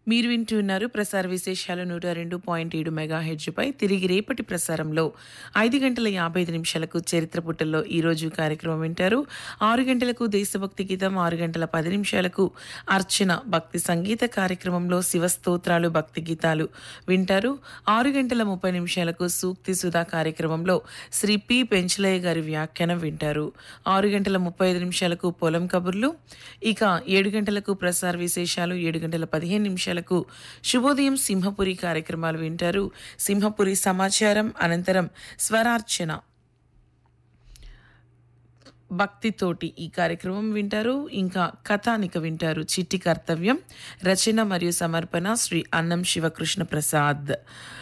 మీరు వింటున్నారు ప్రసార విశేషాలు నూట రెండు పాయింట్ ఏడు మెగా పై తిరిగి రేపటి ప్రసారంలో ఐదు గంటల యాభై ఐదు నిమిషాలకు చరిత్ర పుటల్లో ఈ రోజు కార్యక్రమం వింటారు ఆరు గంటలకు దేశభక్తి గీతం ఆరు గంటల పది నిమిషాలకు అర్చన భక్తి సంగీత కార్యక్రమంలో శివస్తోత్రాలు భక్తి గీతాలు వింటారు ఆరు గంటల ముప్పై నిమిషాలకు సూక్తి సుధా కార్యక్రమంలో శ్రీ పి పెంచలయ్య గారి వ్యాఖ్యానం వింటారు ఆరు గంటల ముప్పై ఐదు నిమిషాలకు పొలం కబుర్లు ఇక ఏడు గంటలకు ప్రసార విశేషాలు ఏడు గంటల పదిహేను నిమిషాలకు శుభోదయం సింహపురి కార్యక్రమాలు వింటారు సింహపురి సమాచారం అనంతరం స్వరార్చన భక్తితోటి ఈ కార్యక్రమం వింటారు ఇంకా కథానిక వింటారు చిట్టి కర్తవ్యం రచన మరియు సమర్పణ శ్రీ అన్నం శివకృష్ణ ప్రసాద్